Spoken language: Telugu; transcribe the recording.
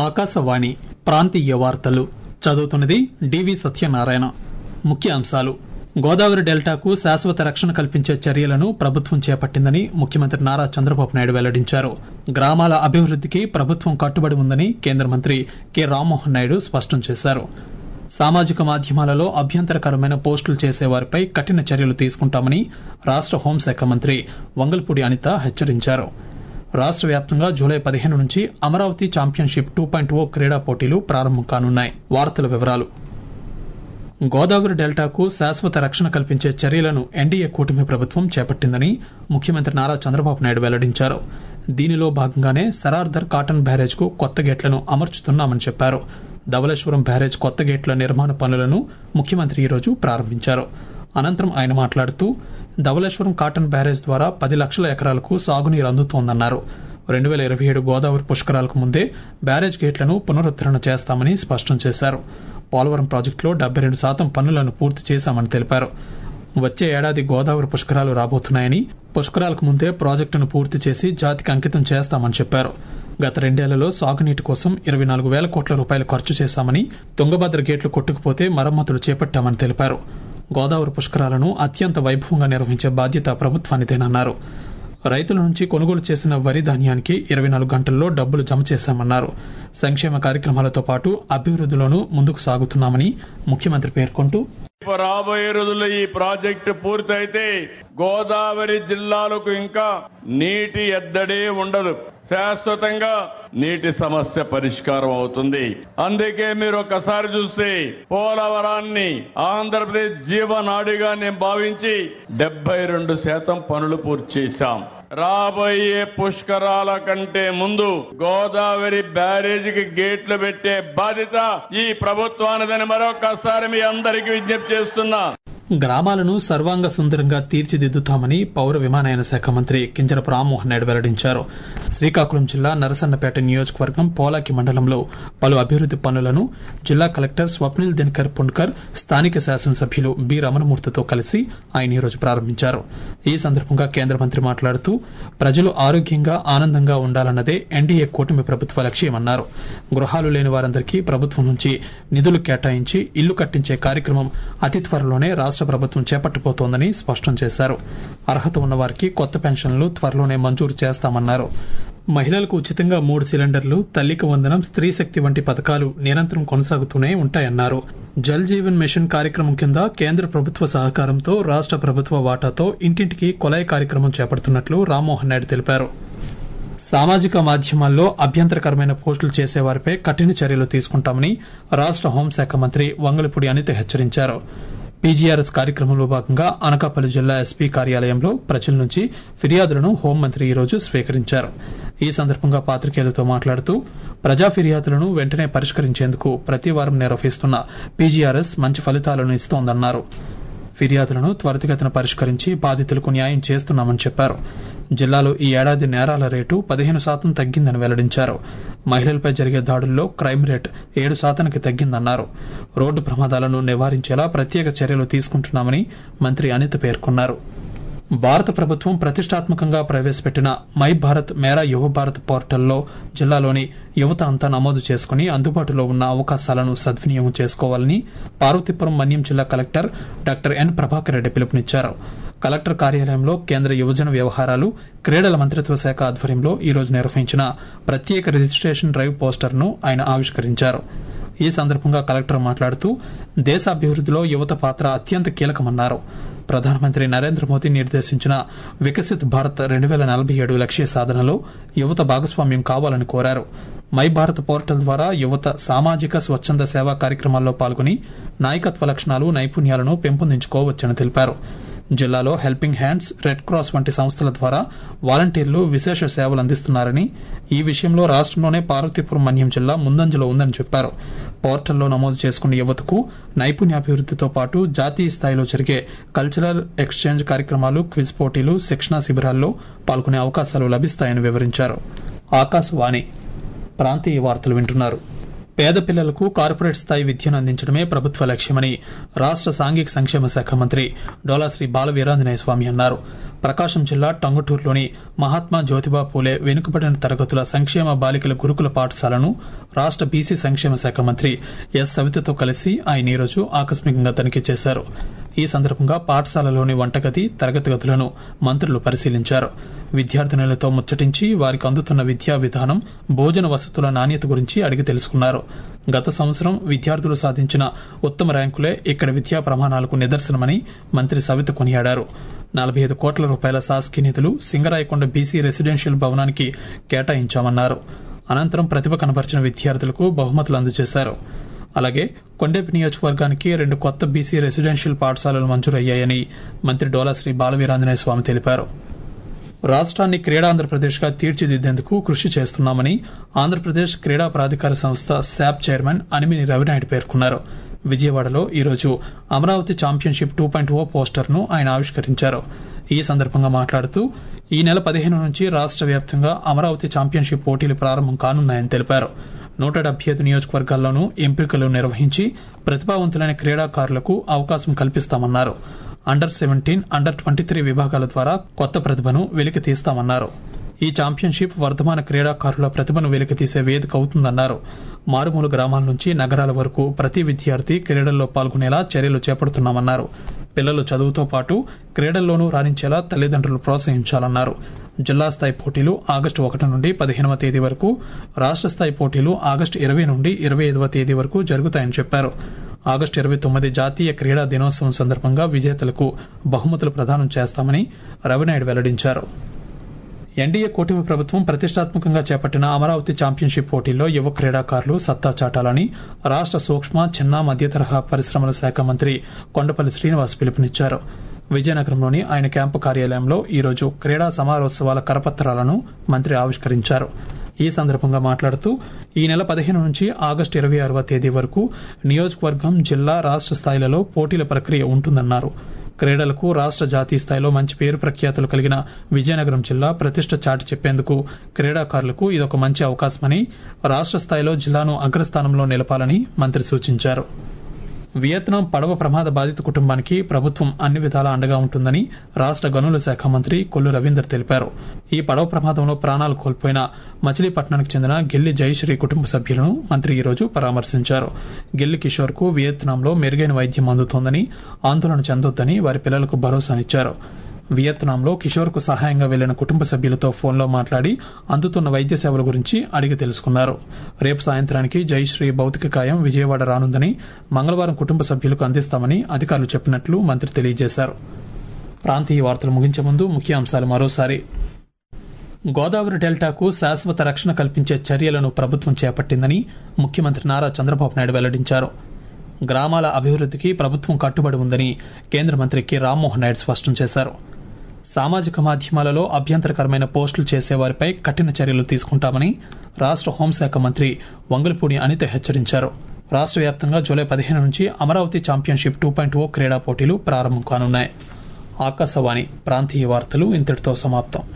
ఆకాశవాణి ప్రాంతీయ వార్తలు చదువుతున్నది డివి సత్యనారాయణ ముఖ్య అంశాలు గోదావరి డెల్టాకు శాశ్వత రక్షణ కల్పించే చర్యలను ప్రభుత్వం చేపట్టిందని ముఖ్యమంత్రి నారా చంద్రబాబు నాయుడు వెల్లడించారు గ్రామాల అభివృద్ధికి ప్రభుత్వం కట్టుబడి ఉందని కేంద్ర మంత్రి కె రామ్మోహన్ నాయుడు స్పష్టం చేశారు సామాజిక మాధ్యమాలలో అభ్యంతరకరమైన పోస్టులు చేసేవారిపై కఠిన చర్యలు తీసుకుంటామని రాష్ట్ర హోంశాఖ మంత్రి వంగల్పూడి అనిత హెచ్చరించారు రాష్ట్ర వ్యాప్తంగా జూలై పదిహేను నుంచి Amaravati championship two point O క్రీడా పోటీలు ప్రారంభం కానున్నాయి వార్తల వివరాలు గోదావరి డెల్టాకు శాశ్వత రక్షణ కల్పించే చర్యలను ఎన్డీఏ కూటమి ప్రభుత్వం చేపట్టిందని ముఖ్యమంత్రి నారా చంద్రబాబు నాయుడు వెల్లడించారు దీనిలో భాగంగానే సరార్దర్ కాటన్ బ్యారేజ్ కు కొత్త గేట్లను అమర్చుతున్నామని చెప్పారు ధవళేశ్వరం బ్యారేజ్ కొత్త గేట్ల నిర్మాణ పనులను ముఖ్యమంత్రి ఈరోజు ప్రారంభించారు అనంతరం ఆయన మాట్లాడుతూ ధవళేశ్వరం కాటన్ బ్యారేజ్ ద్వారా పది లక్షల ఎకరాలకు సాగునీరు అందుతోందన్నారు రెండు వేల ఇరవై ఏడు గోదావరి పుష్కరాలకు ముందే బ్యారేజ్ గేట్లను పునరుద్దరణ చేస్తామని స్పష్టం చేశారు పోలవరం ప్రాజెక్టులో డెబ్బై రెండు శాతం పనులను పూర్తి చేశామని తెలిపారు వచ్చే ఏడాది గోదావరి పుష్కరాలు రాబోతున్నాయని పుష్కరాలకు ముందే ప్రాజెక్టును పూర్తి చేసి జాతికి అంకితం చేస్తామని చెప్పారు గత రెండేళ్లలో సాగునీటి కోసం ఇరవై నాలుగు వేల కోట్ల రూపాయలు ఖర్చు చేశామని తుంగభద్ర గేట్లు కొట్టుకుపోతే మరమ్మతులు చేపట్టామని తెలిపారు గోదావరి పుష్కరాలను అత్యంత వైభవంగా నిర్వహించే బాధ్యత ప్రభుత్వానిదేనన్నారు రైతుల నుంచి కొనుగోలు చేసిన వరి ధాన్యానికి ఇరవై నాలుగు గంటల్లో డబ్బులు జమ చేశామన్నారు సంక్షేమ కార్యక్రమాలతో పాటు అభివృద్ధిలోనూ ముందుకు సాగుతున్నామని ముఖ్యమంత్రి పేర్కొంటూ రాబోయే రోజుల్లో ఈ ప్రాజెక్టు పూర్తయితే గోదావరి జిల్లాలకు ఇంకా నీటి ఎద్దడే ఉండదు శాశ్వతంగా నీటి సమస్య పరిష్కారం అవుతుంది అందుకే మీరు ఒక్కసారి చూస్తే పోలవరాన్ని ఆంధ్రప్రదేశ్ జీవనాడిగా నేను భావించి డెబ్బై రెండు శాతం పనులు పూర్తి చేశాం రాబోయే పుష్కరాల కంటే ముందు గోదావరి బ్యారేజీకి గేట్లు పెట్టే బాధ్యత ఈ ప్రభుత్వానిదని మరొకసారి మీ అందరికీ విజ్ఞప్తి చేస్తున్నా గ్రామాలను సర్వాంగ సుందరంగా తీర్చిదిద్దుతామని పౌర విమానయాన శాఖ మంత్రి కింజరపు రామ్మోహన్ నాయుడు వెల్లడించారు శ్రీకాకుళం జిల్లా నరసన్నపేట నియోజకవర్గం పోలాకి మండలంలో పలు అభివృద్ది పనులను జిల్లా కలెక్టర్ స్వప్నిల్ దినకర్ పుణ్కర్ స్థానిక శాసనసభ్యులు బి రమణమూర్తితో కలిసి ఆయన ఈరోజు ప్రారంభించారు ఈ సందర్భంగా కేంద్ర మంత్రి మాట్లాడుతూ ప్రజలు ఆరోగ్యంగా ఆనందంగా ఉండాలన్నదే ఎన్డీఏ కూటమి ప్రభుత్వ లక్ష్యమన్నారు గృహాలు లేని వారందరికీ ప్రభుత్వం నుంచి నిధులు కేటాయించి ఇల్లు కట్టించే కార్యక్రమం అతి త్వరలోనే రాష్ట్ర ప్రభుత్వం చేపట్టబోతోందని స్పష్టం చేశారు అర్హత ఉన్నవారికి కొత్త పెన్షన్లు త్వరలోనే మంజూరు చేస్తామన్నారు మహిళలకు ఉచితంగా మూడు సిలిండర్లు తల్లికి వందనం స్త్రీ శక్తి వంటి పథకాలు నిరంతరం కొనసాగుతూనే ఉంటాయన్నారు జల్ జీవన్ మిషన్ కార్యక్రమం కింద కేంద్ర ప్రభుత్వ సహకారంతో రాష్ట్ర ప్రభుత్వ వాటాతో ఇంటింటికి కొలాయి కార్యక్రమం చేపడుతున్నట్లు రామ్మోహన్ నాయుడు తెలిపారు సామాజిక మాధ్యమాల్లో అభ్యంతరకరమైన పోస్టులు చేసేవారిపై కఠిన చర్యలు తీసుకుంటామని రాష్ట్ర హోంశాఖ మంత్రి వంగలపూడి అనిత హెచ్చరించారు పీజీఆర్ఎస్ కార్యక్రమంలో భాగంగా అనకాపల్లి జిల్లా ఎస్పీ కార్యాలయంలో ప్రజల నుంచి ఫిర్యాదులను హోంమంత్రి ఈరోజు స్వీకరించారు ఈ సందర్భంగా పాత్రికేయులతో మాట్లాడుతూ ప్రజా ఫిర్యాదులను వెంటనే పరిష్కరించేందుకు ప్రతి వారం నిర్వహిస్తున్న పీజీఆర్ఎస్ మంచి ఫలితాలను ఇస్తోందన్నారు ఫిర్యాదులను త్వరితగతిన పరిష్కరించి బాధితులకు న్యాయం చేస్తున్నామని చెప్పారు జిల్లాలో ఈ ఏడాది నేరాల రేటు పదిహేను శాతం తగ్గిందని వెల్లడించారు మహిళలపై జరిగే దాడుల్లో క్రైమ్ రేట్ ఏడు శాతానికి తగ్గిందన్నారు రోడ్డు ప్రమాదాలను నివారించేలా ప్రత్యేక చర్యలు తీసుకుంటున్నామని మంత్రి అనిత పేర్కొన్నారు భారత ప్రభుత్వం ప్రతిష్టాత్మకంగా ప్రవేశపెట్టిన మై భారత్ మేరా యువ భారత్ పోర్టల్లో జిల్లాలోని యువత అంతా నమోదు చేసుకుని అందుబాటులో ఉన్న అవకాశాలను సద్వినియోగం చేసుకోవాలని పార్వతీపురం మన్యం జిల్లా collector doctor N Prabhakar Reddy పిలుపునిచ్చారు కలెక్టర్ కార్యాలయంలో కేంద్ర యువజన వ్యవహారాలు క్రీడల మంత్రిత్వ శాఖ ఆధ్వర్యంలో ఈరోజు నిర్వహించిన ప్రత్యేక రిజిస్ట్రేషన్ డ్రైవ్ పోస్టర్ను ఆయన ఆవిష్కరించారు ఈ సందర్భంగా కలెక్టర్ మాట్లాడుతూ దేశ అభివృద్ధిలో యువత పాత్ర అత్యంత కీలకమన్నారు ప్రధానమంత్రి నరేంద్ర మోదీ నిర్దేశించిన వికసిత్ భారత్ రెండు వేల నలభై ఏడు లక్ష్య సాధనలో యువత భాగస్వామ్యం కావాలని కోరారు మై భారత్ పోర్టల్ ద్వారా యువత సామాజిక స్వచ్ఛంద సేవా కార్యక్రమాల్లో పాల్గొని నాయకత్వ లక్షణాలు నైపుణ్యాలను పెంపొందించుకోవచ్చని తెలిపారు జిల్లాలో హెల్పింగ్ హ్యాండ్స్ రెడ్ క్రాస్ వంటి సంస్థల ద్వారా వాలంటీర్లు విశేష సేవలు అందిస్తున్నారని ఈ విషయంలో రాష్ట్రంలోనే పార్వతీపురం మన్యం జిల్లా ముందంజలో ఉందని చెప్పారు పోర్టల్లో నమోదు చేసుకున్న యువతకు నైపుణ్యాభివృద్ధితో పాటు జాతీయ స్థాయిలో జరిగే కల్చరల్ ఎక్స్చేంజ్ కార్యక్రమాలు క్విజ్ పోటీలు శిక్షణా శిబిరాల్లో పాల్గొనే అవకాశాలు లభిస్తాయని వివరించారు ఆకాశవాణి ప్రాంతీయ వార్తలు వింటున్నారు పేద పిల్లలకు కార్పొరేట్ స్థాయి విద్యను అందించడమే ప్రభుత్వ లక్ష్యమని రాష్ట్ర సాంఘిక సంక్షేమ శాఖ మంత్రి డోలాశ్రీ బాల వీరాంజనేయ స్వామి అన్నారు ప్రకాశం జిల్లా టంగుటూరులోని మహాత్మా జ్యోతిబా పూలే వెనుకబడిన తరగతుల సంక్షేమ బాలికల గురుకుల పాఠశాలను రాష్ట్ర బీసీ సంక్షేమ శాఖ మంత్రి ఎస్ సవితతో కలిసి ఆయన ఈరోజు ఆకస్మికంగా తనిఖీ చేశారు ఈ సందర్భంగా పాఠశాలలోని వంటగది తరగతి గదులను మంత్రులు పరిశీలించారు విద్యార్థినులతో ముచ్చటించి వారికి అందుతున్న విద్యా విధానం భోజన వసతుల నాణ్యత గురించి అడిగి తెలుసుకున్నారు గత సంవత్సరం విద్యార్థులు సాధించిన ఉత్తమ ర్యాంకులే ఇక్కడ విద్యా ప్రమాణాలకు నిదర్శనమని మంత్రి సవిత కొనియాడారు నలభై ఐదు కోట్ల రూపాయల శాసకీ నిధులు సింగరాయకొండ బీసీ రెసిడెన్షియల్ భవనానికి కేటాయించామన్నారు అనంతరం ప్రతిభ కనబరిచిన విద్యార్థులకు బహుమతులు అందజేశారు అలాగే కొండేపి నియోజకవర్గానికి రెండు కొత్త బీసీ రెసిడెన్షియల్ పాఠశాలలు మంజూరయ్యాయని మంత్రి డోలాశ్రీ బాలవీరాంజనేయ స్వామి తెలిపారు రాష్ట్రాన్ని క్రీడాంధ్రప్రదేశ్గా తీర్చిదిద్దేందుకు కృషి చేస్తున్నామని ఆంధ్రప్రదేశ్ క్రీడా ప్రాధికార సంస్థ శాప్ చైర్మన్ అనిమిని రవినాయుడు పేర్కొన్నారు విజయవాడలో ఈరోజు Amaravati championship two point O పోస్టర్ను ఆయన ఆవిష్కరించారు ఈ సందర్భంగా మాట్లాడుతూ ఈ నెల పదిహేను నుంచి రాష్ట్ర వ్యాప్తంగా అమరావతి ఛాంపియన్షిప్ పోటీలు ప్రారంభం కానున్నాయని తెలిపారు నూట డెబ్బై ఐదు నియోజకవర్గాల్లోనూ ఎంపికలు నిర్వహించి ప్రతిభావంతులైన క్రీడాకారులకు అవకాశం కల్పిస్తామన్నారు under seventeen under twenty three విభాగాల ద్వారా కొత్త ప్రతిభను వెలికి తీస్తామన్నారు ఈ ఛాంపియన్షిప్ వర్ధమాన క్రీడాకారుల ప్రతిభను వెలికితీసే వేదిక అవుతుందన్నారు మారుమూల గ్రామాల నుంచి నగరాల వరకు ప్రతి విద్యార్థి క్రీడల్లో పాల్గొనేలా చర్యలు చేపడుతున్నామన్నారు పిల్లలు చదువుతో పాటు క్రీడల్లోనూ రాణించేలా తల్లిదండ్రులు ప్రోత్సహించాలన్నారు జిల్లా స్థాయి పోటీలు ఆగస్టు ఒకటి నుండి పదిహేనవ తేదీ వరకు రాష్ట్ర స్థాయి పోటీలు ఆగస్టు ఇరవై నుండి ఇరవై ఐదవ తేదీ వరకు జరుగుతాయని చెప్పారు ఆగస్టు ఇరవై తొమ్మిది జాతీయ క్రీడా దినోత్సవం సందర్భంగా విజేతలకు బహుమతులు ప్రదానం చేస్తామని రవినాయుడు వెల్లడించారు ఎన్డీఏ కూటమి ప్రభుత్వం ప్రతిష్టాత్మకంగా చేపట్టిన అమరావతి ఛాంపియన్షిప్ పోటీల్లో యువ క్రీడాకారులు సత్తా చాటాలని రాష్ట్ర సూక్ష్మ చిన్న మధ్య తరహా పరిశ్రమల శాఖ మంత్రి కొండపల్లి శ్రీనివాస్ పిలుపునిచ్చారు విజయనగరంలోని ఆయన క్యాంపు కార్యాలయంలో ఈరోజు క్రీడా సమారోత్సవాల కరపత్రాలను మంత్రి ఆవిష్కరించారు ఈ సందర్భంగా మాట్లాడుతూ ఈ నెల పదిహేను నుంచి ఆగస్టు ఇరవై ఆరవ తేదీ వరకు నియోజకవర్గం జిల్లా రాష్ట్ర స్థాయిలలో పోటీల ప్రక్రియ ఉంటుందన్నారు క్రీడలకు రాష్ట్ర జాతీయ స్థాయిలో మంచి పేరు ప్రఖ్యాతులు కలిగిన విజయనగరం జిల్లా ప్రతిష్ట చాటి చెప్పేందుకు క్రీడాకారులకు ఇదొక మంచి అవకాశమని రాష్ట్ర స్థాయిలో జిల్లాను అగ్రస్థానంలో నిలపాలని మంత్రి సూచించారు వియత్నాం పడవ ప్రమాద బాధిత కుటుంబానికి ప్రభుత్వం అన్ని విధాలా అండగా ఉంటుందని రాష్ట్ర గనుల శాఖ మంత్రి కొల్లు రవీందర్ తెలిపారు ఈ పడవ ప్రమాదంలో ప్రాణాలు కోల్పోయిన మచిలీపట్నానికి చెందిన గిల్లి జయశ్రీ కుటుంబ సభ్యులను మంత్రి ఈరోజు పరామర్శించారు గిల్లి కిషోర్ కు వియత్నాంలో మెరుగైన వైద్యం అందుతోందని ఆందోళన చెందొద్దని వారి పిల్లలకు భరోసానిచ్చారు వియత్నాంలో కిషోర్కు సహాయంగా వెళ్లిన కుటుంబ సభ్యులతో ఫోన్లో మాట్లాడి అందుతున్న వైద్య సేవల గురించి అడిగి తెలుసుకున్నారు రేపు సాయంత్రానికి జయశ్రీ భౌతిక కాయం విజయవాడ రానుందని మంగళవారం కుటుంబ సభ్యులకు అందిస్తామని అధికారులు చెప్పినట్లు మంత్రి తెలియజేశారు ప్రాంతీయ వార్తలు ముగించే ముందు ముఖ్య అంశాలు మరోసారి గోదావరి డెల్టాకు శాశ్వత రక్షణ కల్పించే చర్యలను ప్రభుత్వం చేపట్టిందని ముఖ్యమంత్రి నారా చంద్రబాబు నాయుడు వెల్లడించారు గ్రామాల అభివృద్ధికి ప్రభుత్వం కట్టుబడి ఉందని కేంద్ర మంత్రి కె రామ్మోహన్ నాయుడు స్పష్టం చేశారు సామాజిక మాధ్యమాలలో అభ్యంతరకరమైన పోస్టులు చేసేవారిపై కఠిన చర్యలు తీసుకుంటామని రాష్ట్ర హోంశాఖ మంత్రి వంగలపూడి అనిత హెచ్చరించారు రాష్ట్ర వ్యాప్తంగా జూలై పదిహేను నుంచి Amaravati championship two point O క్రీడా పోటీలు ప్రారంభం కానున్నాయి ఆకాశవాణి ప్రాంతీయ వార్తలు ఇంతటితో సమాప్తం